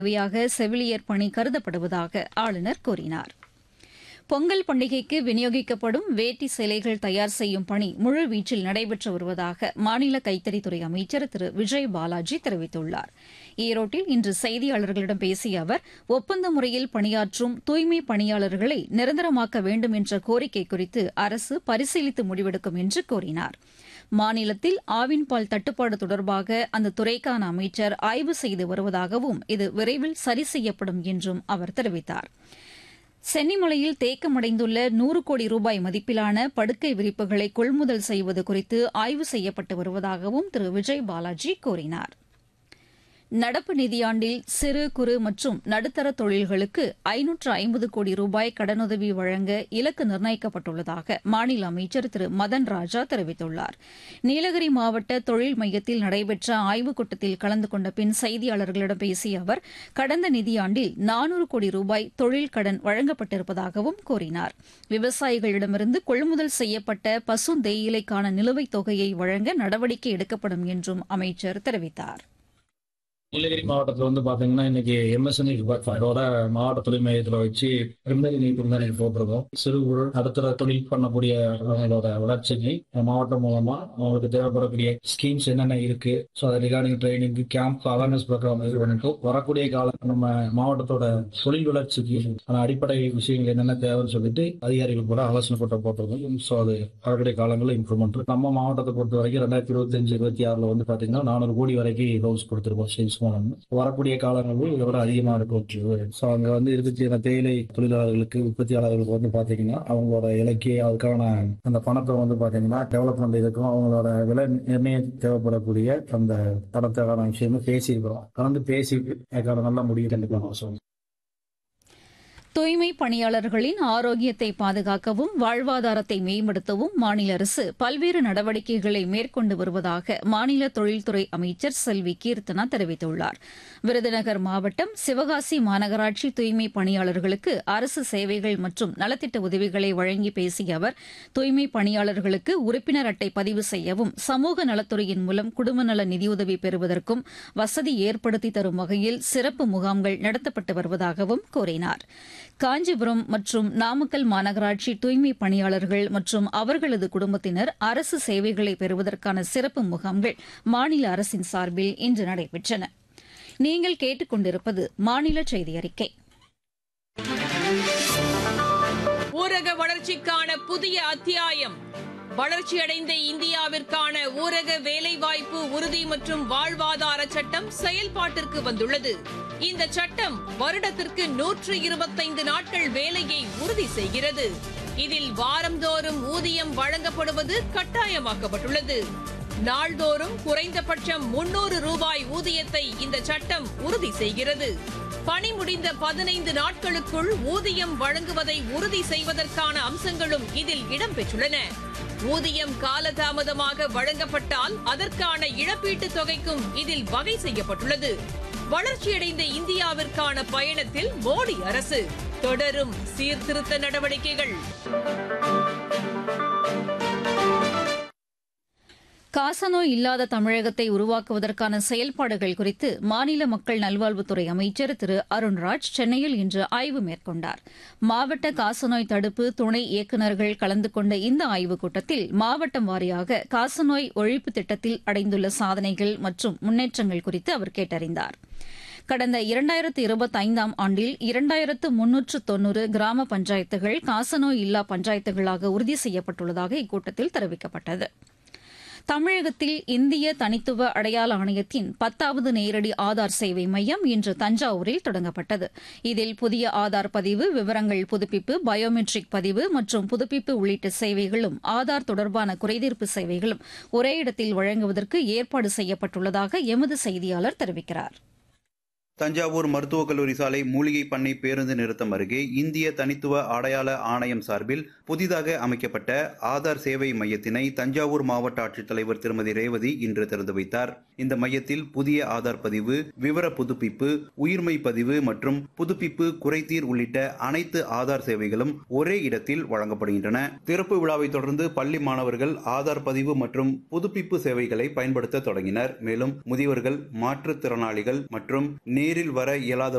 தேவையாக செவிலியர் பணி கருதப்படுவதாக ஆளுநர் கூறினார் பொங்கல் பண்டிகைக்கு விநியோகிக்கப்படும் வேட்டி சேலைகள் தயார் செய்யும் பணி முழுவீச்சில் நடைபெற்று வருவதாக மாநில கைத்தறித்துறை அமைச்சர் திரு விஜய் பாலாஜி தெரிவித்துள்ளார் ஈரோட்டில் இன்று செய்தியாளர்களிடம் பேசிய அவர் ஒப்பந்த முறையில் பணியாற்றும் தூய்மை பணியாளர்களை நிரந்தரமாக்க வேண்டும் என்ற கோரிக்கை குறித்து அரசு பரிசீலித்து முடிவெடுக்கும் என்று கூறினார் மாநிலத்தில் ஆவின் பால் தட்டுப்பாடு தொடர்பாக அந்த துறைக்கான அமைச்சர் ஆய்வு செய்து வருவதாகவும் இது விரைவில் சரி செய்யப்படும் என்றும் அவர் தெரிவித்தார் சென்னிமலையில் தேக்கமடைந்துள்ள நூறு கோடி ரூபாய் மதிப்பிலான படுக்கை விரிப்புகளை கொள்முதல் செய்வது குறித்து ஆய்வு செய்யப்பட்டு வருவதாகவும் திரு விஜய் பாலாஜி கூறினார் நடப்பு நிதியாண்டில் சிறு குறு மற்றும் நடுத்தர தொழில்களுக்கு ஐநூற்று ஐம்பது கோடி ரூபாய் கடனுதவி வழங்க இலக்கு நிர்ணயிக்கப்பட்டுள்ளதாக மாநில அமைச்சர் திரு மதன் ராஜா தெரிவித்துள்ளார் நீலகிரி மாவட்ட தொழில் மையத்தில் நடைபெற்ற ஆய்வுக் கூட்டத்தில் கலந்து கொண்ட பின் செய்தியாளர்களிடம் பேசிய அவர் கடந்த நிதியாண்டில் நானூறு கோடி ரூபாய் தொழில் கடன் வழங்கப்பட்டிருப்பதாகவும் கூறினார் விவசாயிகளிடமிருந்து கொள்முதல் செய்யப்பட்ட பசு தேயிலைக்கான நிலுவைத் தொகையை வழங்க நடவடிக்கை எடுக்கப்படும் என்றும் அமைச்சர் தெரிவித்தார் நீலகிரி மாவட்டத்தில் வந்து பாத்தீங்கன்னா இன்னைக்கு எம்எஸ்என்இ டிபார்ட்மெண்டோட மாவட்ட தொழில் மையத்தில் வச்சு பிரிமினரி நீட் தான் போட்டிருக்கோம் சிறு குறு நடுத்தர தொழில் பண்ணக்கூடிய அவங்களோட வளர்ச்சிக்கு மாவட்டம் மூலமா அவங்களுக்கு தேவைப்படக்கூடிய ஸ்கீம்ஸ் என்னென்ன இருக்கு ஸோ அது regarding training camp awareness programme இது பண்ணிட்டு வரக்கூடிய காலம் நம்ம மாவட்டத்தோட தொழில் வளர்ச்சிக்கு அடிப்படை விஷயங்கள் என்னென்ன தேவைன்னு சொல்லிட்டு அதிகாரிகள் கூட ஆலோசனை கூட்டம் போட்டிருக்கோம் ஸோ அது வரக்கூடிய காலங்களில் இம்ப்ரூவ்மெண்ட் நம்ம மாவட்டத்தை பொறுத்த வரைக்கும் ரெண்டாயிரத்தி இருபத்தஞ்சு இருபத்தி ஆறுல வந்து பாத்தீங்கன்னா நானூறு கோடி வரைக்கும் லோன்ஸ் கொடுத்துருக்கோம் சேல்ஸ் மூலம் வரக்கூடிய காலங்களில் இதோட அதிகமா இருக்கும் ஸோ அங்க வந்து இருக்கக்கூடிய தேயிலை தொழிலாளர்களுக்கு உற்பத்தியாளர்களுக்கு வந்து பாத்தீங்கன்னா அவங்களோட இலக்கிய அதுக்கான அந்த பணத்தை வந்து பாத்தீங்கன்னா டெவலப்மெண்ட் இதுக்கும் அவங்களோட விலை நிர்ணயம் தேவைப்படக்கூடிய அந்த பணத்துக்கான விஷயமும் பேசியிருக்கிறோம் கலந்து பேசி அதுக்கான நல்ல முடிவு கண்டிப்பாக சொல்லுவோம் தூய்மை பணியாளர்களின் ஆரோக்கியத்தை பாதுகாக்கவும் வாழ்வாதாரத்தை மேம்படுத்தவும் மாநில அரசு பல்வேறு நடவடிக்கைகளை மேற்கொண்டு வருவதாக மாநில தொழில்துறை அமைச்சர் செல்வி கீர்த்தனா தெரிவித்துள்ளார் விருதுநகர் மாவட்டம் சிவகாசி மாநகராட்சி தூய்மை பணியாளர்களுக்கு அரசு சேவைகள் மற்றும் நலத்திட்ட உதவிகளை வழங்கி பேசிய அவர் தூய்மை பணியாளர்களுக்கு உறுப்பினர் அட்டை பதிவு செய்யவும் சமூக நலத்துறையின் மூலம் குடும்ப நல நிதியுதவி பெறுவதற்கும் வசதி ஏற்படுத்தி தரும் வகையில் சிறப்பு முகாம்கள் நடத்தப்பட்டு வருவதாகவும் கூறினார் காஞ்சிபுரம் மற்றும் நாமக்கல் மாநகராட்சி தூய்மை பணியாளர்கள் மற்றும் அவர்களது குடும்பத்தினர் அரசு சேவைகளை பெறுவதற்கான சிறப்பு முகாம்கள் மாநில அரசின் சார்பில் இன்று நடைபெற்றன நீங்கள் கேட்டுக்கொண்டிருப்பது மாநில செய்தி அறிக்கை ஊரக வளர்ச்சிக்கான புதிய அத்தியாயம் வளர்ச்சியடைந்த இந்தியாவிற்கான ஊரக வேலைவாய்ப்பு உறுதி மற்றும் வாழ்வாதார சட்டம் செயல்பாட்டிற்கு வந்துள்ளது இந்த சட்டம் வருடத்திற்கு நூற்று இருபத்தைந்து நாட்கள் வேலையை உறுதி செய்கிறது இதில் வாரந்தோறும் ஊதியம் வழங்கப்படுவது கட்டாயமாக்கப்பட்டுள்ளது நாள்தோறும் குறைந்தபட்சம் முன்னூறு ரூபாய் ஊதியத்தை இந்த சட்டம் உறுதி செய்கிறது பணி முடிந்த பதினைந்து நாட்களுக்குள் ஊதியம் வழங்குவதை உறுதி செய்வதற்கான அம்சங்களும் இதில் இடம்பெற்றுள்ளன ஊதியம் காலதாமதமாக வழங்கப்பட்டால் அதற்கான இழப்பீட்டுத் தொகைக்கும் இதில் வகை செய்யப்பட்டுள்ளது வளர்ச்சியடைந்த இந்தியாவிற்கான பயணத்தில் மோடி அரசு தொடரும் சீர்திருத்த நடவடிக்கைகள் காசநோய் இல்லாத தமிழகத்தை உருவாக்குவதற்கான செயல்பாடுகள் குறித்து மாநில மக்கள் நல்வாழ்வுத்துறை அமைச்சர் திரு அருண்ராஜ் சென்னையில் இன்று ஆய்வு மேற்கொண்டார் மாவட்ட காசநோய் தடுப்பு துணை இயக்குநர்கள் கலந்து கொண்ட இந்த ஆய்வுக் கூட்டத்தில் மாவட்டம் வாரியாக காசநோய் ஒழிப்பு திட்டத்தில் அடைந்துள்ள சாதனைகள் மற்றும் முன்னேற்றங்கள் குறித்து அவர் கேட்டறிந்தார் கடந்த இரண்டாயிரத்து இருபத்தைந்தாம் ஆண்டில் இரண்டாயிரத்து முன்னூற்று தொன்னூறு கிராம பஞ்சாயத்துகள் காசநோய் இல்லா பஞ்சாயத்துகளாக உறுதி செய்யப்பட்டுள்ளதாக இக்கூட்டத்தில் தெரிவிக்கப்பட்டது தமிழகத்தில் இந்திய தனித்துவ அடையாள ஆணையத்தின் பத்தாவது நேரடி ஆதார் சேவை மையம் இன்று தஞ்சாவூரில் தொடங்கப்பட்டது இதில் புதிய ஆதார் பதிவு விவரங்கள் புதுப்பிப்பு பயோமெட்ரிக் பதிவு மற்றும் புதுப்பிப்பு உள்ளிட்ட சேவைகளும் ஆதார் தொடர்பான குறைதீர்ப்பு சேவைகளும் ஒரே இடத்தில் வழங்குவதற்கு ஏற்பாடு செய்யப்பட்டுள்ளதாக எமது செய்தியாளர் தெரிவிக்கிறார் தஞ்சாவூர் மருத்துவக் கல்லூரி சாலை மூலிகை பண்ணை பேருந்து நிறுத்தம் அருகே இந்திய தனித்துவ அடையாள ஆணையம் சார்பில் புதிதாக அமைக்கப்பட்ட ஆதார் சேவை மையத்தினை தஞ்சாவூர் மாவட்ட ஆட்சித்தலைவர் திருமதி ரேவதி இன்று திறந்து வைத்தார் இந்த மையத்தில் புதிய ஆதார் பதிவு விவர புதுப்பிப்பு உயிர்மை பதிவு மற்றும் புதுப்பிப்பு குறைதீர் உள்ளிட்ட அனைத்து ஆதார் சேவைகளும் ஒரே இடத்தில் வழங்கப்படுகின்றன திறப்பு விழாவை தொடர்ந்து பள்ளி மாணவர்கள் ஆதார் பதிவு மற்றும் புதுப்பிப்பு சேவைகளை பயன்படுத்த தொடங்கினர் மேலும் முதியவர்கள் மாற்றுத்திறனாளிகள் மற்றும் நேர் நேரில் வர இயலாத